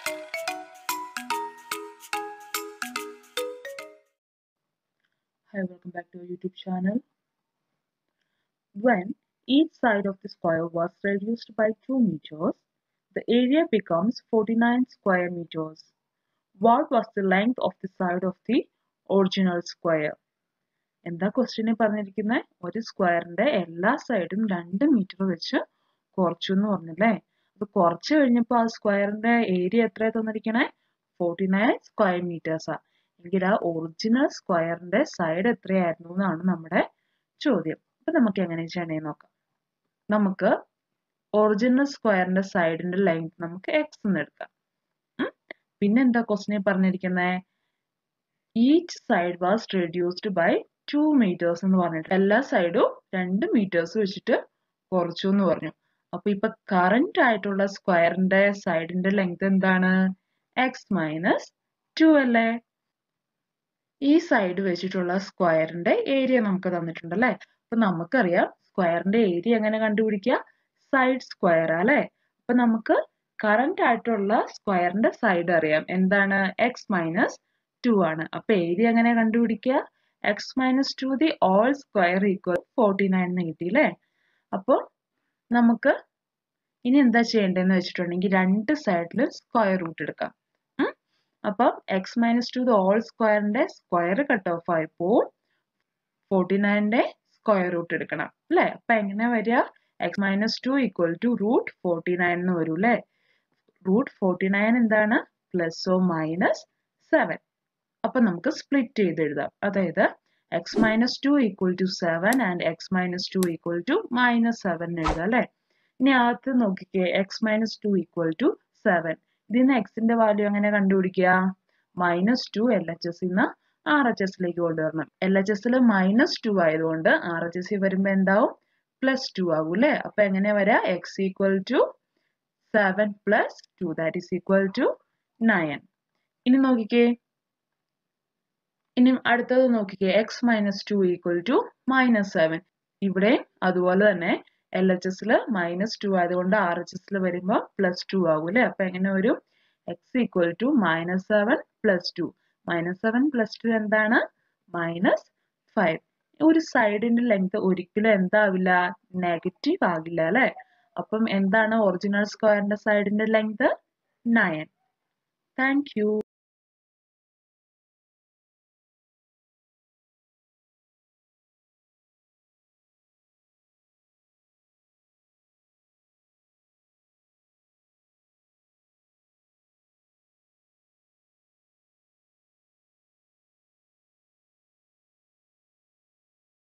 Hi, welcome back to our YouTube channel. When each side of the square was reduced by 2 meters, the area becomes 49 square meters. What was the length of the side of the original square? എന്താ ക്വസ്റ്റ്യനിൽ പറഞ്ഞിരിക്കുന്നത് ഒരു സ്ക്വയറിന്റെ എല്ലാ സൈഡും രണ്ട് metre വെച്ച് കുറച്ചു എന്ന് പറഞ്ഞല്ലേ അത് കുറച്ച് കഴിഞ്ഞപ്പോൾ ആ സ്ക്വയറിന്റെ ഏരിയ എത്രയാ തന്നിരിക്കണേ ഫോർട്ടി നയൻ സ്ക്വയർ മീറ്റേഴ്സാ എങ്കിൽ ആ ഒറിജിനൽ സ്ക്വയറിന്റെ സൈഡ് എത്രയായിരുന്നു എന്നാണ് നമ്മുടെ ചോദ്യം അപ്പൊ നമുക്ക് എങ്ങനെ ചെയ്യണേ നോക്കാം നമുക്ക് ഒറിജിനൽ സ്ക്വയറിന്റെ സൈഡിന്റെ ലെങ്ത് നമുക്ക് എക്സ് എന്ന് എടുക്കാം പിന്നെ എന്താ ക്വസ്റ്റിനെ പറഞ്ഞിരിക്കുന്നത് each side was reduced by two metres എന്ന് പറഞ്ഞിട്ട് എല്ലാ സൈഡും രണ്ട് മീറ്റേഴ്സ് വെച്ചിട്ട് കുറച്ചു എന്ന് പറഞ്ഞു അപ്പൊ ഇപ്പൊ കറന്റ് ആയിട്ടുള്ള സ്ക്വയറിന്റെ സൈഡിന്റെ ലെങ്ത് എന്താണ് എക്സ് മൈനസ് ടു അല്ലേ ഈ സൈഡ് വെച്ചിട്ടുള്ള സ്ക്വയറിന്റെ ഏരിയ നമുക്ക് തന്നിട്ടുണ്ട് അല്ലെ അപ്പൊ നമുക്കറിയാം സ്ക്വയറിന്റെ ഏരിയ എങ്ങനെ കണ്ടുപിടിക്കുക സൈഡ് സ്ക്വയർ അല്ലെ അപ്പൊ നമുക്ക് കറന്റ് ആയിട്ടുള്ള സ്ക്വയറിന്റെ സൈഡ് അറിയാം എന്താണ് എക്സ് മൈനസ് ടു ആണ് അപ്പൊ ഏരിയ എങ്ങനെ കണ്ടുപിടിക്കുക x minus two the whole square equal forty nine എന്ന് കിട്ടി അല്ലേ അപ്പോൾ നമുക്ക് ഇനി എന്താ ചെയ്യേണ്ടതെന്ന് വെച്ചിട്ടുണ്ടെങ്കിൽ രണ്ട് സൈഡിലും സ്ക്വയർ റൂട്ട് എടുക്കാം അപ്പം x minus two the whole സ്ക്വയറിന്റെ സ്ക്വയർ കട്ട് ഓഫ് ആയപ്പോൾ ഫോർട്ടി നയൻ്റെ സ്ക്വയർ റൂട്ട് എടുക്കണം അല്ലേ അപ്പൊ എങ്ങനെ വരിക x minus two equal to root forty nine എന്ന് വരും അല്ലേ റൂട്ട് ഫോർട്ടി നയൻ എന്താണ് പ്ലസോ മൈനസ് സെവൻ അപ്പൊ നമുക്ക് സ്പ്ലിറ്റ് ചെയ്ത് എഴുതാം അതായത് x minus two equal to seven and x minus two equal to minus seven എഴുതാം അല്ലെ ഇനി ആദ്യത്തെ നോക്കിക്കേ x minus two equal to seven ഇതിന്ന് എക്സിന്റെ വാല്യൂ എങ്ങനെ കണ്ടുപിടിക്കുക minus two L H S ഇന്ന് ആർ എച്ച് എസിലേക്ക് കൊണ്ടുവരണം എൽ എച്ച് എസിൽ മൈനസ് ടു ആയതുകൊണ്ട് ആർ എച്ച് എസ് വരുമ്പോ എന്താവും പ്ലസ് ടു ആകും അല്ലെ അപ്പൊ എങ്ങനെ വരാ x equal to seven plus two that is equal to nine ഇനി നോക്കിക്കേ ഇനി അടുത്തത് നോക്കിക്കേ x minus two equal to minus seven ഇവിടെ അതുപോലെ തന്നെ എൽ എച്ച് എസിൽ മൈനസ് ടു ആയതുകൊണ്ട് ആർ എച്ച് എസിൽ വരുമ്പോൾ പ്ലസ് ടു ആകും അല്ലേ അപ്പൊ എങ്ങനെ വരും x equal to minus seven plus two minus seven plus two എന്താണ് മൈനസ് ഫൈവ് ഒരു സൈഡിന്റെ ലെങ്ത് ഒരിക്കലും എന്താവില്ല നെഗറ്റീവ് ആകില്ല അല്ലെ അപ്പം എന്താണ് ഒറിജിനൽ സ്ക്വയറിന്റെ സൈഡിന്റെ ലെങ്ത് നയൻ താങ്ക് യു